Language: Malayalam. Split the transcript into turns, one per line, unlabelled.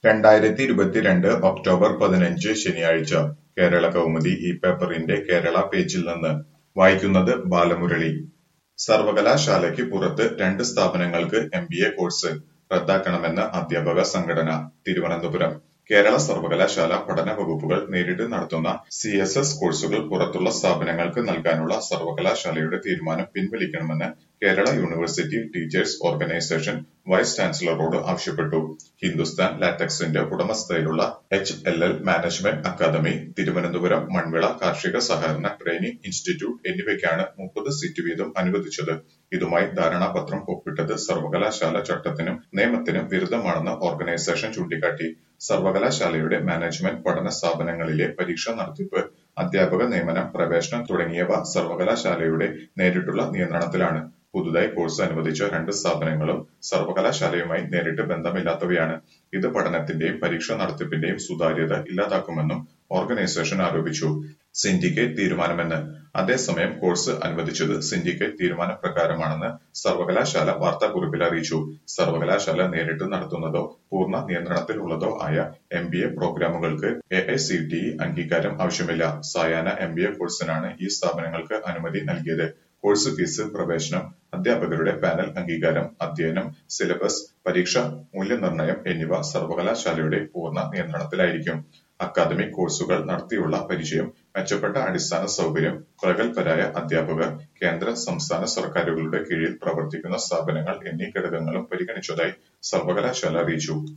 രണ്ടായിരത്തി ഇരുപത്തിരണ്ട് ഒക്ടോബർ പതിനഞ്ച് ശനിയാഴ്ച കേരള കൗമുദി ഈ പേപ്പറിന്റെ കേരള പേജിൽ നിന്ന് വായിക്കുന്നത് ബാലമുരളി സർവകലാശാലയ്ക്ക് പുറത്ത് രണ്ട് സ്ഥാപനങ്ങൾക്ക് എം ബി എ കോഴ്സ് റദ്ദാക്കണമെന്ന് അധ്യാപക സംഘടന തിരുവനന്തപുരം കേരള സർവകലാശാല പഠന വകുപ്പുകൾ നേരിട്ട് നടത്തുന്ന സി എസ് എസ് കോഴ്സുകൾ പുറത്തുള്ള സ്ഥാപനങ്ങൾക്ക് നൽകാനുള്ള സർവകലാശാലയുടെ തീരുമാനം പിൻവലിക്കണമെന്ന് Kerala university teachers organisation vice ചാൻസലറോട് ആവശ്യപ്പെട്ടു ഹിന്ദുസ്ഥാൻ ലാറ്റക്സിന്റെ ഉടമസ്ഥതയിലുള്ള H L L management academy Thiruvananthapuram Manvila കാർഷിക സഹകരണ ട്രെയിനിംഗ് ഇൻസ്റ്റിറ്റ്യൂട്ട് എന്നിവയ്ക്കാണ് മുപ്പത് സീറ്റ് വീതം അനുവദിച്ചത് ഇതുമായി ധാരണാപത്രം ഒപ്പിട്ടത് സർവകലാശാല ചട്ടത്തിനും നിയമത്തിനും വിരുദ്ധമാണെന്ന് ഓർഗനൈസേഷൻ ചൂണ്ടിക്കാട്ടി സർവകലാശാലയുടെ മാനേജ്മെന്റ് പഠന സ്ഥാപനങ്ങളിലെ പരീക്ഷാ നടത്തിപ്പ് അധ്യാപക നിയമനം പ്രവേശനം തുടങ്ങിയവ സർവകലാശാലയുടെ നേരിട്ടുള്ള നിയന്ത്രണത്തിലാണ് പുതുതായി കോഴ്സ് അനുവദിച്ച രണ്ട് സ്ഥാപനങ്ങളും സർവകലാശാലയുമായി നേരിട്ട് ബന്ധമില്ലാത്തവയാണ് ഇത് പഠനത്തിന്റെയും പരീക്ഷാ നടത്തിപ്പിന്റെയും സുതാര്യത ഇല്ലാതാക്കുമെന്നും ഓർഗനൈസേഷൻ ആരോപിച്ചു സിൻഡിക്കേറ്റ് തീരുമാനമെന്ന് അതേസമയം കോഴ്സ് അനുവദിച്ചത് സിൻഡിക്കേറ്റ് തീരുമാനപ്രകാരമാണെന്ന് സർവകലാശാല വാർത്താക്കുറിപ്പിൽ അറിയിച്ചു സർവകലാശാല നേരിട്ട് നടത്തുന്നതോ പൂർണ്ണ നിയന്ത്രണത്തിലുള്ളതോ ആയ എം ബി എ പ്രോഗ്രാമുകൾക്ക് A I C T E അംഗീകാരം ആവശ്യമില്ല സായാഹ്ന എം ബി എ കോഴ്സിനാണ് ഈ സ്ഥാപനങ്ങൾക്ക് അനുമതി നൽകിയത് കോഴ്സ് ഫീസ് പ്രവേശനം അധ്യാപകരുടെ പാനൽ അംഗീകാരം അധ്യയനം സിലബസ് പരീക്ഷ മൂല്യനിർണ്ണയം എന്നിവ സർവകലാശാലയുടെ പൂർണ്ണ നിയന്ത്രണത്തിലായിരിക്കും അക്കാദമിക് കോഴ്സുകൾ നടത്തിയുള്ള പരിചയം മെച്ചപ്പെട്ട അടിസ്ഥാന സൗകര്യം പ്രഗത്ഭരായ അധ്യാപകർ കേന്ദ്ര സംസ്ഥാന സർക്കാരുകളുടെ കീഴിൽ പ്രവർത്തിക്കുന്ന സ്ഥാപനങ്ങൾ എന്നീ ഘടകങ്ങളും പരിഗണിച്ചതായി സർവകലാശാല അറിയിച്ചു